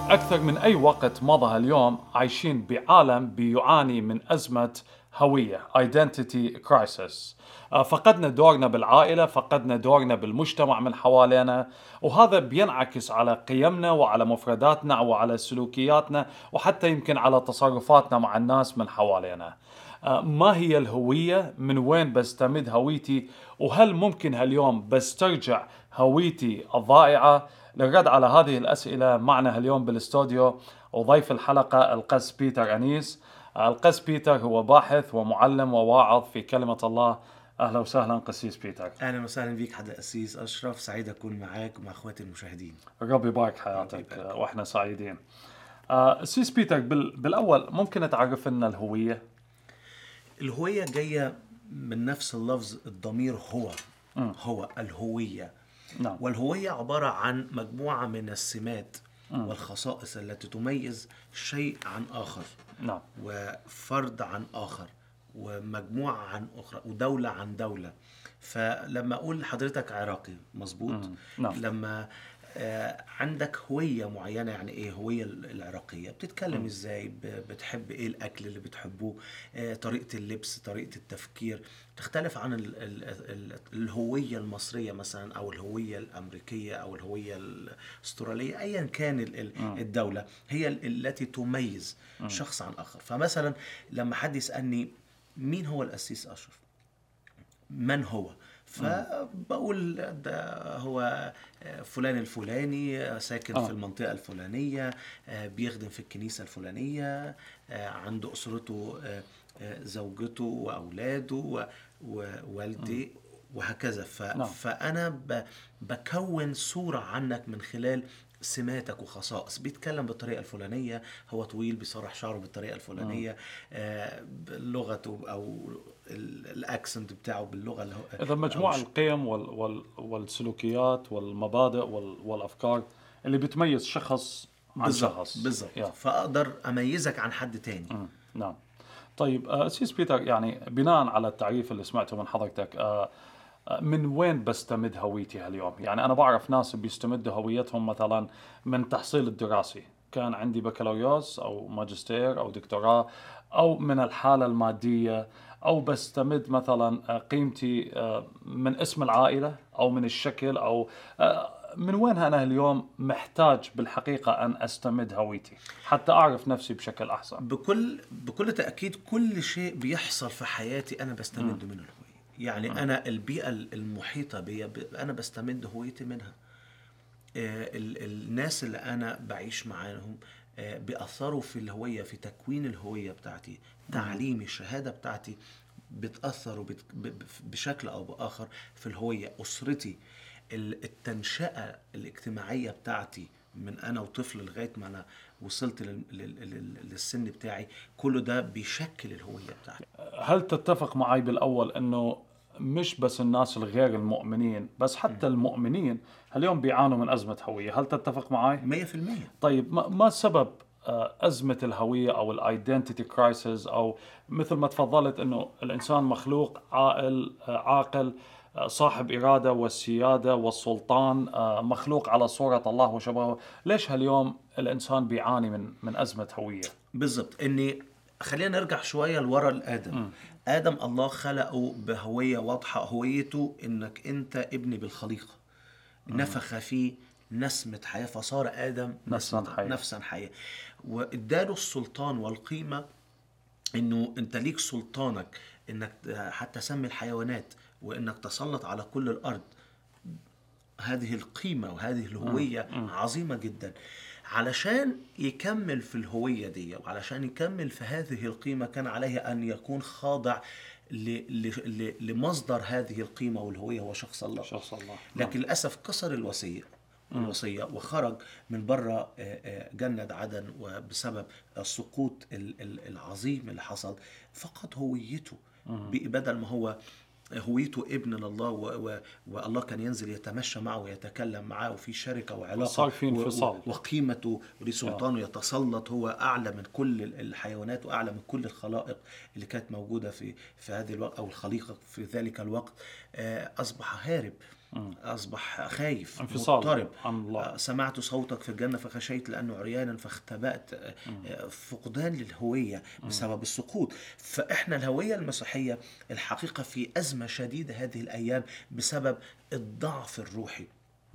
أكثر من أي وقت مضى اليوم عايشين بعالم بيعاني من أزمة هوية identity crisis آه، فقدنا دورنا بالعائلة فقدنا دورنا بالمجتمع من حوالينا وهذا بينعكس على قيمنا وعلى مفرداتنا وعلى سلوكياتنا وحتى يمكن على تصرفاتنا مع الناس من حوالينا آه، ما هي الهوية من وين بستمد هويتي وهل ممكن هاليوم بسترجع هويتي الضائعة للرد على هذه الأسئلة معنا اليوم بالاستوديو وضيف الحلقة القس بيتر أنيس القس بيتر هو باحث ومعلم وواعظ في كلمة الله أهلا وسهلا قسيس بيتر اهلا وسهلا بيك حدا قسيس اشرف سعيد اكون معاك ومع اخواتي المشاهدين الرب يبارك حياتك آه، واحنا سعيدين آه، قسيس بيتر بال- بالأول ممكن تعرف لنا الهوية الهويه جايه من نفس اللفظ الضمير هو هو الهويه نعم. والهويه عباره عن مجموعه من السمات والخصائص التي تميز شيء عن اخر نعم وفرد عن اخر ومجموعه عن اخرى ودوله عن دوله فلما اقول لحضرتك عراقي مظبوط نعم. لما آه، عندك هويه معينه يعني ايه هويه العراقيه بتتكلم ازاي ب- بتحب ايه الاكل اللي بتحبوه آه، طريقه اللبس طريقه التفكير تختلف عن ال ال ال الهويه المصريه مثلا او الهويه الامريكيه او الهويه الاستراليه ايا كان ال- ال- الدوله هي ال- التي تميز شخص عن اخر فمثلا لما حد يسالني مين هو القسيس اشرف من هو فبقول ده هو فلان الفلاني ساكن آه. في المنطقة الفلانية بيخدم في الكنيسة الفلانية عنده أسرته زوجته وأولاده و- ووالدي وهكذا ف... نعم. فأنا ب... بكون صورة عنك من خلال سماتك وخصائص بيتكلم بالطريقة الفلانية هو طويل بيسرح شعره بالطريقة الفلانية آه لغته أو ال- الأكسنت بتاعه باللغة اللي هو إذا مجموعة أو ش- القيم وال وال والسلوكيات والمبادئ وال والأفكار اللي بتميز شخص عن بالظبط شخص بالظبط يا. فأقدر أميزك عن حد تاني مم. نعم طيب آه، سيس بيتر يعني بناء على التعريف اللي سمعته من حضرتك آه، آه، من وين بستمد هويتي هاليوم يعني أنا بعرف ناس بيستمدوا هويتهم مثلا من تحصيل الدراسي كان عندي بكالوريوس أو ماجستير أو دكتوراه أو من الحالة المادية أو بستمد مثلا آه، قيمتي آه، من اسم العائلة أو من الشكل أو آه، من وين أنا اليوم محتاج بالحقيقة أن أستمد هويتي حتى أعرف نفسي بشكل أحسن بكل بكل تأكيد كل شيء بيحصل في حياتي أنا بستمد منه الهوية يعني أنا البيئة المحيطة بي ب- أنا بستمد هويتي منها آه، ال- الناس اللي أنا بعيش معاهم آه، بيأثروا في الهوية في تكوين الهوية بتاعتي تعليمي الشهادة بتاعتي بتأثر وبت- ب- ب- بشكل أو بآخر في الهوية أسرتي ال- التنشئة الاجتماعية بتاعتي من أنا وطفل لغاية ما أنا وصلت لل- لل- لل- للسن بتاعي كله ده بيشكل الهوية بتاعتي هل تتفق معي بالأول أنه مش بس الناس الغير المؤمنين بس حتى المؤمنين اليوم بيعانوا من أزمة هوية هل تتفق معي؟ مية في المية طيب ما ما سبب آه، أزمة الهوية أو الايدنتيتي كرايسيس أو مثل ما تفضلت أنه الإنسان مخلوق عاقل آه، عاقل آه، صاحب إرادة والسيادة والسلطان آه، مخلوق على صورة الله وشبهه ليش هاليوم الإنسان بيعاني من من أزمة هوية؟ بالظبط اني خلينا نرجع شويه لورا لادم ادم الله خلقه بهويه واضحه هويته انك انت ابني بالخليقه نفخ فيه نسمه حياه فصار ادم نسمة نسمة- حياة. نفسا حياه واداله السلطان والقيمه انه انت ليك سلطانك انك حتى سمي الحيوانات وانك تسلط على كل الارض هذه القيمة وهذه الهوية عظيمة جدا علشان يكمل في الهوية دي وعلشان يكمل في هذه القيمة كان عليه أن يكون خاضع ل- ل- ل- لمصدر هذه القيمة والهوية هو شخص الله شخص الله لكن للأسف كسر الوصية الوصية وخرج من بره جنة عدن وبسبب السقوط ال- ال- العظيم اللي حصل فقد هويته بقي بدل ما هو هويته ابن لله و... و... والله كان ينزل يتمشى معه ويتكلم معه وفي شركة وعلاقة صار في و- و- انفصال. وقيمته ولسلطانه يتسلط هو أعلى من كل الحيوانات وأعلى من كل الخلائق اللي كانت موجودة في في هذه الوقت أو الخليقة في ذلك الوقت آه، أصبح هارب اصبح خايف انفصال مضطرب عن الله. آه، سمعت صوتك في الجنه فخشيت لانه عريانا فاختبأت آه، آه، فقدان للهويه بسبب السقوط فاحنا الهويه المسيحيه الحقيقه في ازمه شديده هذه الايام بسبب الضعف الروحي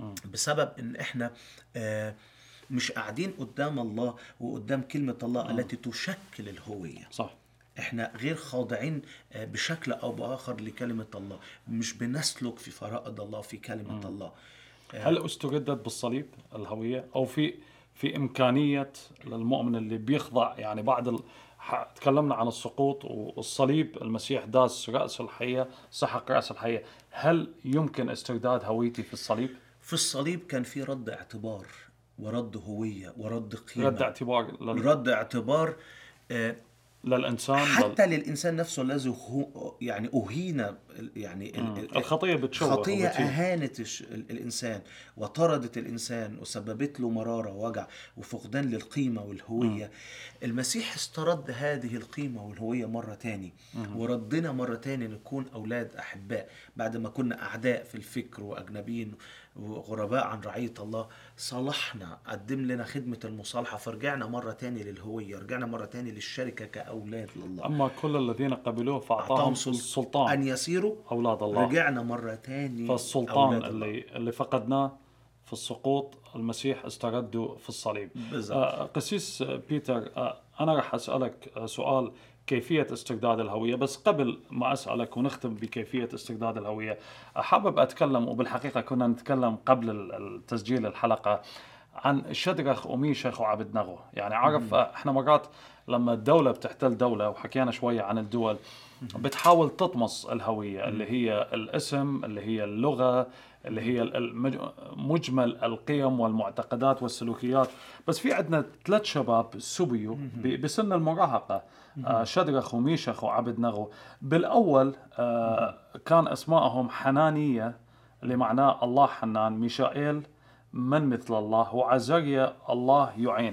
بسبب ان احنا آه، مش قاعدين قدام الله وقدام كلمه الله التي تشكل الهويه صح احنا غير خاضعين آه، بشكل او باخر لكلمه الله مش بنسلك في فرائض الله في كلمه الله هل استردت بالصليب الهويه او في في امكانيه للمؤمن اللي بيخضع يعني بعد ال... ح- تكلمنا عن السقوط والصليب المسيح داس راس الحيه سحق راس الحيه هل يمكن استرداد هويتي في الصليب في الصليب كان في رد اعتبار ورد هويه ورد قيمه رد اعتبار لل... رد اعتبار آه، للانسان لل... حتى للانسان نفسه الذي هو يعني اهين ال- يعني ال- ال- الخطيه بتشوه خطية وبتشيل. أهانت الش- ال- الإنسان وطردت الإنسان وسببت له مرارة ووجع وفقدان للقيمة والهوية المسيح استرد هذه القيمة والهوية مرة تاني وردنا مرة تاني نكون أولاد أحباء بعد ما كنا أعداء في الفكر وأجنبيين وغرباء عن رعية الله صلحنا قدم لنا خدمة المصالحة فرجعنا مرة تاني للهوية رجعنا مرة تاني للشركة كأولاد لله اما كل الذين قبلوه فاعطاهم أعطاهم سل- السلطان أن يصيروا اولاد الله رجعنا مرة تاني فالسلطان أولاد الله. اللي اللي فقدناه في السقوط المسيح استرده في الصليب بالضبط. آه، قسيس بيتر آه، انا راح اسالك آه، سؤال كيفية استرداد الهوية بس قبل ما أسألك ونختم بكيفية استرداد الهوية آه، حابب أتكلم وبالحقيقة كنا نتكلم قبل ال- التسجيل الحلقة عن شدرخ وميشخ وعبد نغو يعني عرف آه، احنا مرات لما الدولة بتحتل دولة وحكينا شوية عن الدول بتحاول تطمس الهوية اللي هي الاسم اللي هي اللغة اللي هي المج- مجمل القيم والمعتقدات والسلوكيات بس في عندنا ثلاث شباب سبيوا ب- بسن المراهقة آه، شدرخ وميشخ وعبد نغو بالأول آه، كان أسمائهم حنانية اللي معناه الله حنان ميشائيل من مثل الله وعزريا الله يعين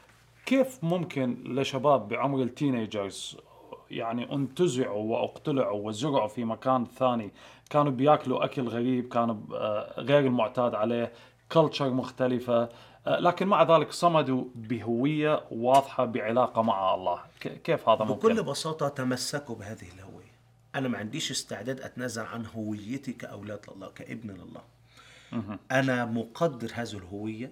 كيف ممكن لشباب بعمر التينيجرز يعني انتزعوا واقتلعوا وزرعوا في مكان ثاني كانوا بياكلوا اكل غريب كانوا آه، غير المعتاد عليه كلتشر مختلفة آه، لكن مع ذلك صمدوا بهوية واضحة بعلاقة مع الله ك- كيف هذا ممكن؟ بكل بساطة تمسكوا بهذه الهوية أنا ما عنديش استعداد أتنازل عن هويتي كأولاد الله كابن لله أنا مقدر هذه الهوية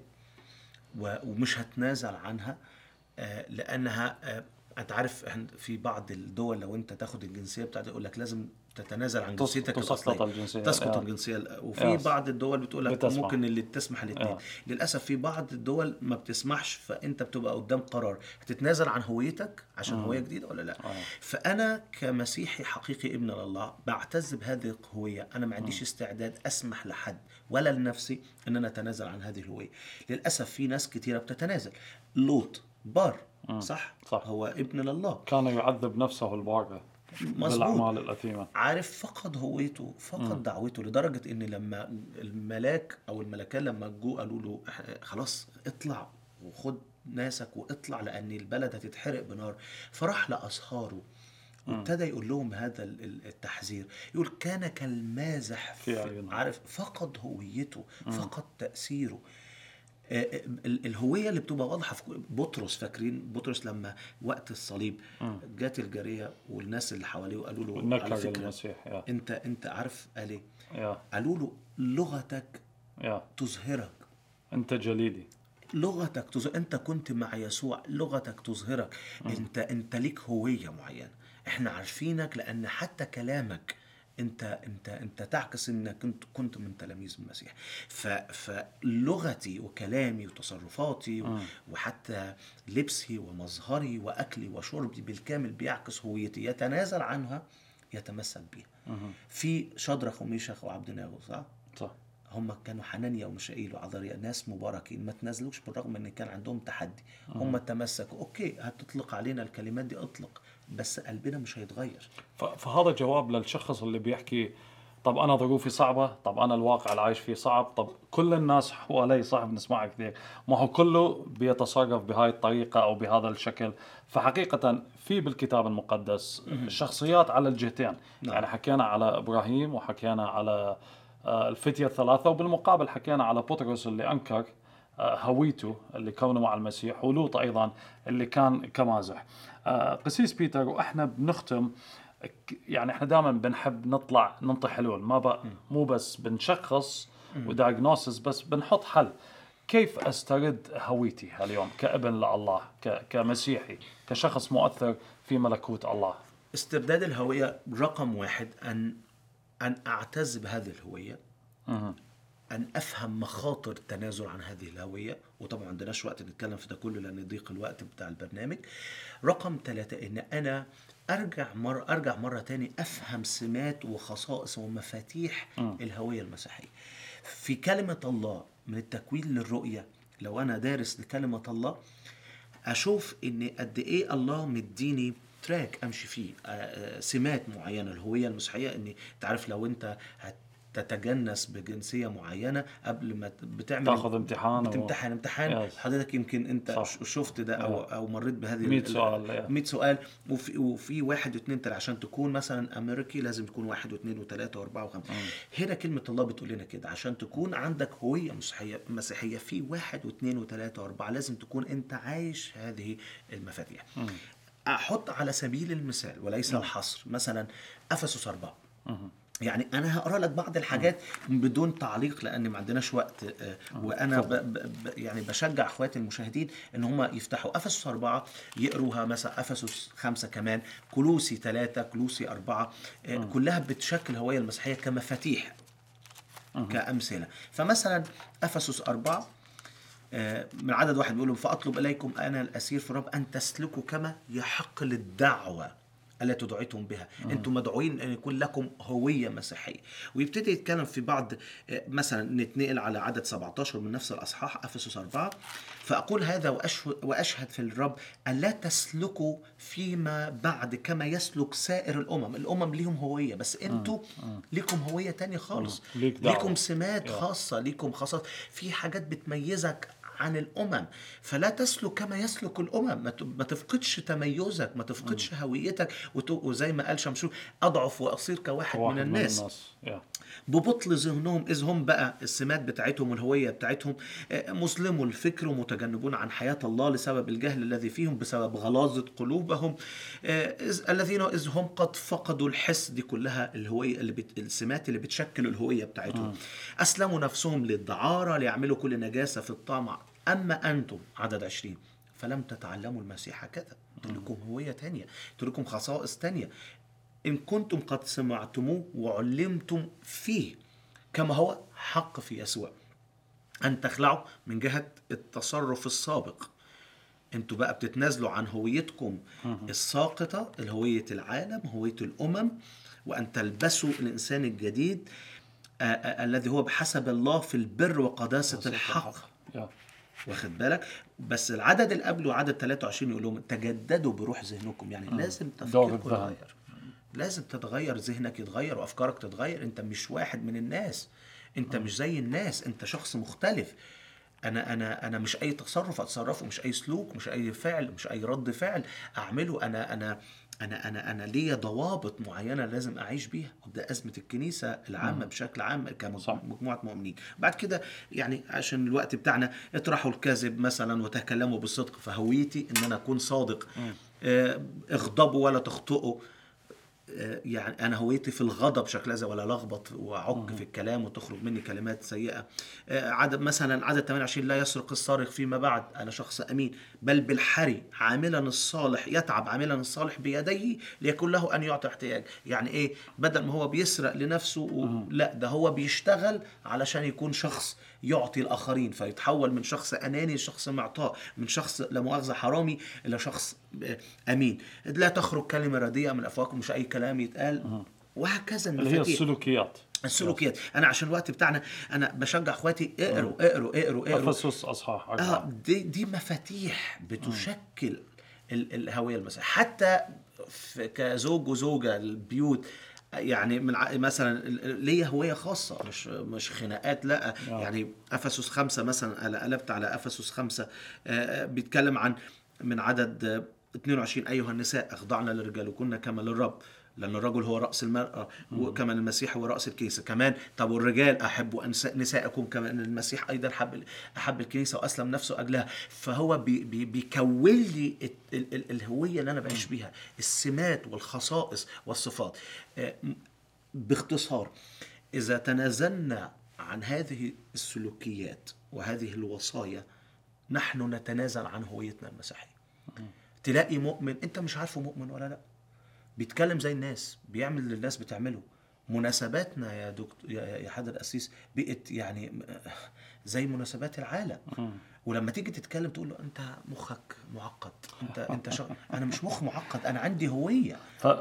و- ومش هتنازل عنها آه، لأنها آه، أنت عارف إحنا في بعض الدول لو أنت تاخد الجنسية بتاعتك يقول لك لازم تتنازل عن تس- جنسيتك تسقط الأصلية. الجنسية. تسقط آه. الجنسية الأ- وفي Yes. بعض الدول بتقول لك بتسمح. ممكن اللي تسمح الاثنين آه. للاسف في بعض الدول ما بتسمحش فانت بتبقى قدام قرار هتتنازل عن هويتك عشان هويه جديده ولا لا فانا كمسيحي حقيقي ابن لله بعتز بهذه الهويه انا ما عنديش استعداد اسمح لحد ولا لنفسي ان انا اتنازل عن هذه الهويه للاسف في ناس كتيره بتتنازل لوط بار صح صح. هو ابن لله كان يعذب نفسه البارة مظبوط. بالأعمال الأثيمة عارف فقد هويته فقد دعوته لدرجة ان لما الملاك او الملكان لما جو قالوا له "إح- خلاص اطلع وخد ناسك واطلع لان البلد هتتحرق بنار فراح لأصهاره وابتدى يقول لهم هذا ال- ال- التحذير يقول كان كالمازح في أعينهم. عارف فقد هويته فقد تأثيره آه، ال- الهويه اللي بتبقى واضحه في بطرس فاكرين بطرس لما وقت الصليب جات الجاريه والناس اللي حواليه وقالوا له على نكر فكره المسيح يا انت انت عارف قال ايه؟ يا قالوا له لغتك يا تظهرك أنت جليدي لغتك تظهر انت كنت مع يسوع لغتك تظهرك انت انت ليك هويه معينه احنا عارفينك لان حتى كلامك انت انت انت تعكس انك كنت كنت من تلاميذ المسيح ف فلغتي وكلامي وتصرفاتي و- وحتى لبسي ومظهري واكلي وشربي بالكامل بيعكس هويتي يتنازل عنها يتمثل بيها في شدرخ وميشخ وعبد ناغو صح صح هم كانوا حنانيا ومشائيل وعذريا ناس مباركين ما تنازلوش بالرغم ان كان عندهم تحدي هم تمسكوا اوكي هتطلق علينا الكلمات دي اطلق بس قلبنا مش هيتغير ف- فهذا جواب للشخص اللي بيحكي طب انا ظروفي صعبه طب انا الواقع اللي عايش فيه صعب طب كل الناس حوالي صح بنسمعها كثير ما هو كله بيتصرف بهاي الطريقه او بهذا الشكل فحقيقه في بالكتاب المقدس شخصيات على الجهتين نعم. يعني حكينا على ابراهيم وحكينا على آه، الفتية الثلاثة وبالمقابل حكينا على بطرس اللي أنكر آه، هويته اللي كونه مع المسيح ولوط أيضا اللي كان كمازح آه، قسيس بيتر وإحنا بنختم ك- يعني احنا دائما بنحب نطلع ننطي حلول ما بقى مو بس بنشخص ودايجنوسس بس بنحط حل كيف استرد هويتي اليوم كابن لله ك- كمسيحي كشخص مؤثر في ملكوت الله استرداد الهوية رقم واحد أن أن أعتز بهذه الهوية أن أفهم مخاطر التنازل عن هذه الهوية وطبعا عندناش وقت نتكلم في ده كله لأن ضيق الوقت بتاع البرنامج رقم ثلاثة إن أنا أرجع مرة أرجع مرة تاني أفهم سمات وخصائص ومفاتيح الهوية المسيحية في كلمة الله من التكوين للرؤية لو أنا دارس لكلمة الله اشوف ان قد ايه الله مديني تراك امشي فيه آه، آه، سمات معينه الهويه المسيحيه ان تعرف لو انت هتتجنس بجنسيه معينه قبل ما ت- بتعمل تاخذ امتحان و- بتمتحن امتحان Yes. حضرتك يمكن انت صح. ش- شفت ده او او مريت بهذه 100 سؤال، yeah. 100 سؤال وفي وفي واحد واثنين ثلاثه عشان تكون مثلا امريكي لازم تكون واحد واثنين وثلاثه واربعه وخمسه هنا كلمه الله بتقول لنا كده عشان تكون عندك هويه مسيحيه مسيحيه في واحد واثنين وثلاثه واربعه لازم تكون انت عايش هذه المفاتيح احط على سبيل المثال وليس الحصر مثلا افسس اربعه يعني انا هقرا لك بعض الحاجات بدون تعليق لان ما عندناش وقت آه، وانا ب ب ب يعني بشجع اخواتي المشاهدين ان هم يفتحوا افسس اربعه يقروها مثلا افسس خمسه كمان كلوسي ثلاثه كلوسي اربعه آه، كلها بتشكل هويه المسيحيه كمفاتيح كامثله فمثلا افسس اربعه آه، من عدد واحد بيقول لهم فاطلب اليكم انا الاسير في الرب ان تسلكوا كما يحق للدعوه التي دعيتم بها انتم مدعوين ان يكون لكم هويه مسيحيه ويبتدي يتكلم في بعض آه، مثلا نتنقل على عدد 17 من نفس الاصحاح افسس 4 فاقول هذا وأشهد, واشهد في الرب الا تسلكوا فيما بعد كما يسلك سائر الامم الامم ليهم هويه بس انتوا ليكم هويه تانية خالص ليك دعوة. ليكم سمات خاصه ليكم خاصات في حاجات بتميزك عن الامم فلا تسلك كما يسلك الامم ما ت- ما تفقدش تميزك ما تفقدش هويتك وت- وزي ما قال شمشون اضعف واصير كواحد واحد من الناس yeah. ببطل ذهنهم إذ هم بقى السمات بتاعتهم والهوية بتاعتهم آه، مسلموا الفكر ومتجنبون عن حياة الله لسبب الجهل الذي فيهم بسبب غلاظة قلوبهم آه، إذ الذين إذ هم قد فقدوا الحس دي كلها الهوية اللي بت... السمات اللي بتشكل الهوية بتاعتهم أسلموا نفسهم للدعارة ليعملوا كل نجاسة في الطمع أما أنتم عدد عشرين فلم تتعلموا المسيح كذا لكم هوية تانية لكم خصائص تانية إن كنتم قد سمعتموه وعلمتم فيه كما هو حق في يسوع أن تخلعوا من جهة التصرف السابق انتوا بقى بتتنازلوا عن هويتكم الساقطة الهوية العالم هوية الأمم وأن تلبسوا الإنسان الجديد آه، آه، الذي هو بحسب الله في البر وقداسة الحق Yeah. واخد بالك بس العدد اللي قبله عدد 23 يقول لهم تجددوا بروح ذهنكم يعني لازم دور تفكيركم الذهن. يتغير لازم تتغير ذهنك يتغير وافكارك تتغير انت مش واحد من الناس انت مش زي الناس انت شخص مختلف انا انا انا مش اي تصرف اتصرفه مش اي سلوك مش اي فعل مش اي رد فعل اعمله انا انا انا انا انا ليا ضوابط معينه لازم اعيش بيها وده ازمه الكنيسه العامه بشكل عام كمجموعه مؤمنين بعد كده يعني عشان الوقت بتاعنا اطرحوا الكذب مثلا وتكلموا بالصدق فهويتي ان انا اكون صادق آه، اغضبوا ولا تخطئوا آه، يعني انا هويتي في الغضب شكلها زي ولا لخبط واعك في الكلام وتخرج مني كلمات سيئه آه، عدد مثلا عدد 28 لا يسرق السارق فيما بعد انا شخص امين بل بالحري عاملا الصالح يتعب عاملا الصالح بيديه ليكون له ان يعطي احتياج يعني ايه بدل ما هو بيسرق لنفسه و... لا ده هو بيشتغل علشان يكون شخص يعطي الاخرين فيتحول من شخص اناني لشخص معطاء من شخص لا مؤاخذه حرامي الى شخص آه، امين لا تخرج كلمه رديئه من افواهكم مش اي كلام يتقال وهكذا اللي هي المفاتيح السلوكيات السلوكيات انا عشان الوقت بتاعنا انا بشجع اخواتي اقروا اقروا اقروا اقروا افسس اصحاح اه أربعة. دي دي مفاتيح بتشكل ال- الهويه المسيحيه حتى في كزوج وزوجه البيوت يعني من ع- مثلا ال- ليا هويه خاصه مش مش خناقات لا يعني افسس خمسه مثلا انا قلبت على افسس خمسه آه، آه، بيتكلم عن من عدد آه، 22 ايها النساء اخضعنا للرجال وكنا كما للرب لأن الرجل هو رأس المرأة وكمان المسيح هو رأس الكنيسة كمان طب والرجال أحبوا أنساء- نساءكم كمان المسيح أيضا حب أحب الكنيسة وأسلم نفسه أجلها فهو بي بي بيكون لي ال- ال- ال- الهوية اللي أنا بعيش بيها السمات والخصائص والصفات آه، م- باختصار إذا تنازلنا عن هذه السلوكيات وهذه الوصايا نحن نتنازل عن هويتنا المسيحية تلاقي مؤمن انت مش عارفه مؤمن ولا لا بيتكلم زي الناس بيعمل اللي الناس بتعمله مناسباتنا يا دكتور يا يا حضر القسيس بقت يعني زي مناسبات العالم ولما تيجي تتكلم تقول له انت مخك معقد انت انت شغ... انا مش مخ معقد انا عندي هويه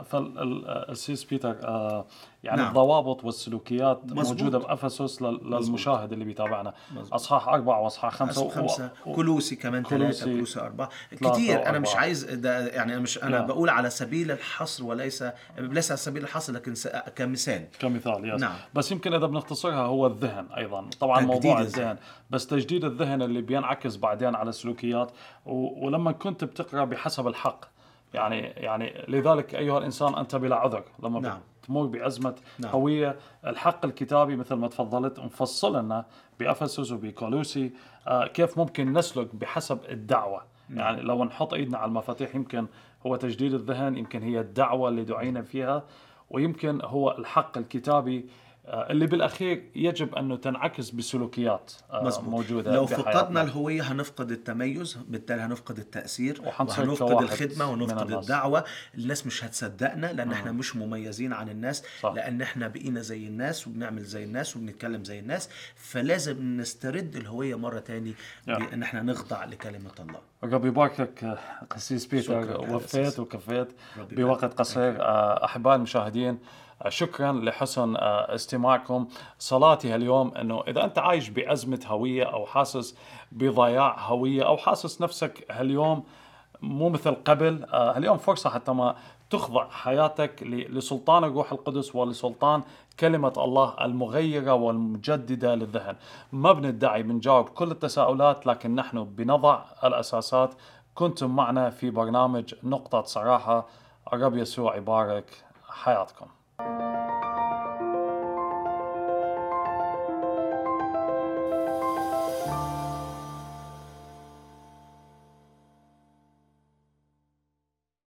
فالسيس بيتر آه، يعني نعم. الضوابط والسلوكيات مظبوط. موجوده بافسس لل- للمشاهد اللي بيتابعنا مظبوط. اصحاح اربعه واصحاح خمسه خمسة, خمسة و- كلوسي كمان كولوسي ثلاثة كلوسي أربعة ثلاثة كتير أنا مش وأربعة. عايز ده يعني أنا مش أنا لا. بقول على سبيل الحصر وليس ليس على سبيل الحصر لكن س- كمثال كمثال يس نعم. بس يمكن اذا بنختصرها هو الذهن ايضا طبعا تجديد موضوع الذهن. الذهن بس تجديد الذهن اللي بينعكس بعدين على السلوكيات و... ولما كنت بتقرا بحسب الحق يعني يعني لذلك ايها الانسان انت بلا عذر لما نعم. تمر بازمه نعم. هويه الحق الكتابي مثل ما تفضلت مفصل لنا بافسس وبكولوسي آه كيف ممكن نسلك بحسب الدعوه يعني لو نحط ايدنا على المفاتيح يمكن هو تجديد الذهن يمكن هي الدعوه اللي دعينا فيها ويمكن هو الحق الكتابي آه، اللي بالاخير يجب انه تنعكس بسلوكيات آه، مظبوط موجوده لو بحياتنا. فقدنا الهوية هنفقد التميز بالتالي هنفقد التأثير وحنصير وهنفقد كواحد الخدمة من ونفقد الناس. الدعوة الناس مش هتصدقنا لأن احنا مش مميزين عن الناس صح. لأن احنا بقينا زي الناس وبنعمل زي الناس وبنتكلم زي الناس فلازم نسترد الهوية مرة تاني يا. بأن احنا نخضع لكلمة الله ربي يباركك آه، قسيس بيتر شكراً، وفيت قسيس. وكفيت ربي بوقت يبارك. قصير آه، احبائي المشاهدين آه، شكرا لحسن آه، استماعكم صلاتي هاليوم انه اذا انت عايش بازمه هويه او حاسس بضياع هويه او حاسس نفسك هاليوم مو مثل قبل آه، هاليوم فرصه حتى ما تخضع حياتك ل- لسلطان الروح القدس ولسلطان كلمة الله المغيرة والمجددة للذهن ما بندعي بنجاوب كل التساؤلات لكن نحن بنضع الأساسات كنتم معنا في برنامج نقطة صراحة الرب يسوع يبارك حياتكم